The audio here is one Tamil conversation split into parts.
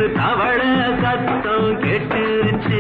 கண்ணு தவள சத்தம் கேட்டுருச்சு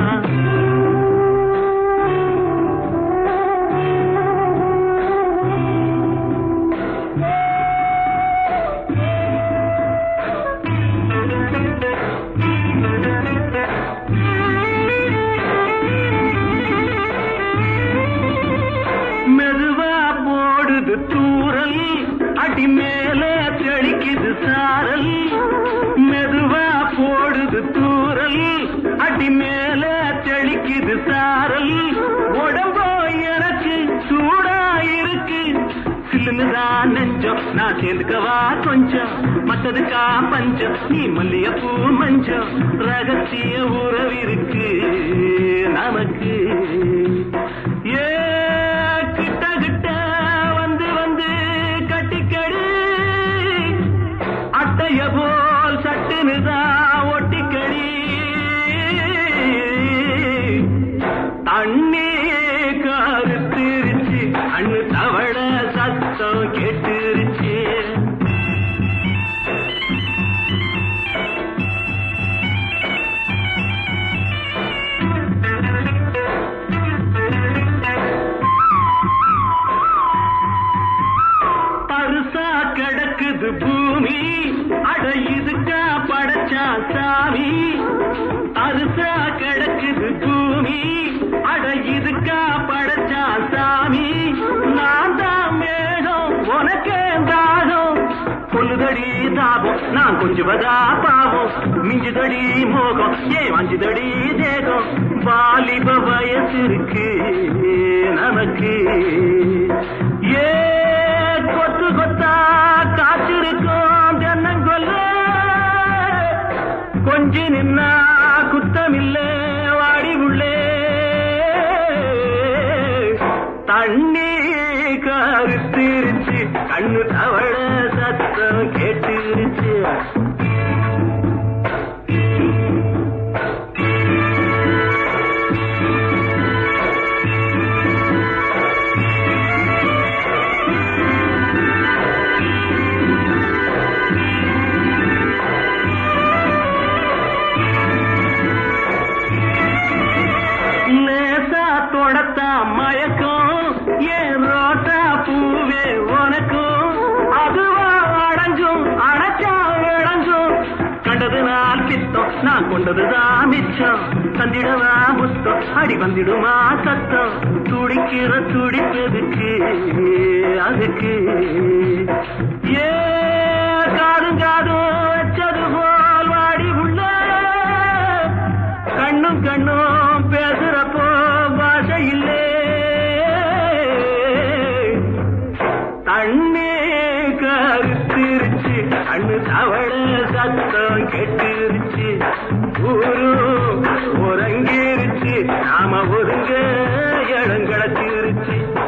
மெதுவா போடுது தூரல் அடி மேல தெளிக்குது சாரல் மெதுவா போடுது தூரல் அடி மேல தெளிக்குது சாரல் உடம்போ எனக்கு சூடா இருக்கு சில்லுதான் நெஞ்சம் நான் சேர்ந்துக்கவா கொஞ்சம் மத்ததுக்கா பஞ்சம் நீ மல்லியப்பூ மஞ்சம் ரகசிய உறவிருக்கு நமக்கு ஏ கிட்ட கிட்ட வந்து வந்து கட்டிக்கடி அட்டைய போல் சட்டுனுதான் ஒட்டிக்கடி தண்ணி கருத்திருச்சு அண்ணு தவள சத்தம் கேட்டுருச்சு பருசா கிடக்குது பூமி அட இதுக்கா படைச்சா சாமி அரிசா கிடக்குது பூமி அட இதுக்கா படைச்சா சாமி நான் தான் மேகம் உனக்கே தாகம் கொல்லுதடி தாபம் நான் கொஞ்சுவதா பாவம் மிஞ்சுதடி மோகம் ஏ வஞ்சுதடி தேகம் வாலிப வயசு இருக்கு நமக்கு ஏ கொத்து கொத்தா காத்திருக்கும் தென்னங்கொல்ல கொஞ்சி நின்னா குத்தமில்ல வாடி உள்ளே தண்ணி கருத்திருச்சு கண்ணு தவள சத்தம் கேட்டுருச்சு லேசா தொடத்தா மயக்கம் ஏன் ரோட்டா பூவே உனக்கும் அதுவா அடைஞ்சும் அடைச்சா இடைஞ்சும் கண்டது நான் பித்தம் நான் கொண்டதுதான் மிச்சம் தந்திடவா முத்தம் அடி வந்திடுமா சத்தம் துடிக்கிற துடிப்பதுக்கு அதுக்கு ஏ காதும் காதும் வச்சது போல் வாடி உள்ள கண்ணும் கண்ணும் பேசுறப்போ பாஷை இல்லே தண்ணி கருத்திருச்சு கண்ணு தவள சத்தம் கெட்டிருச்சு ஊரு உறங்கிருச்சு நாம ஒருங்க இடம் கிடச்சிருச்சு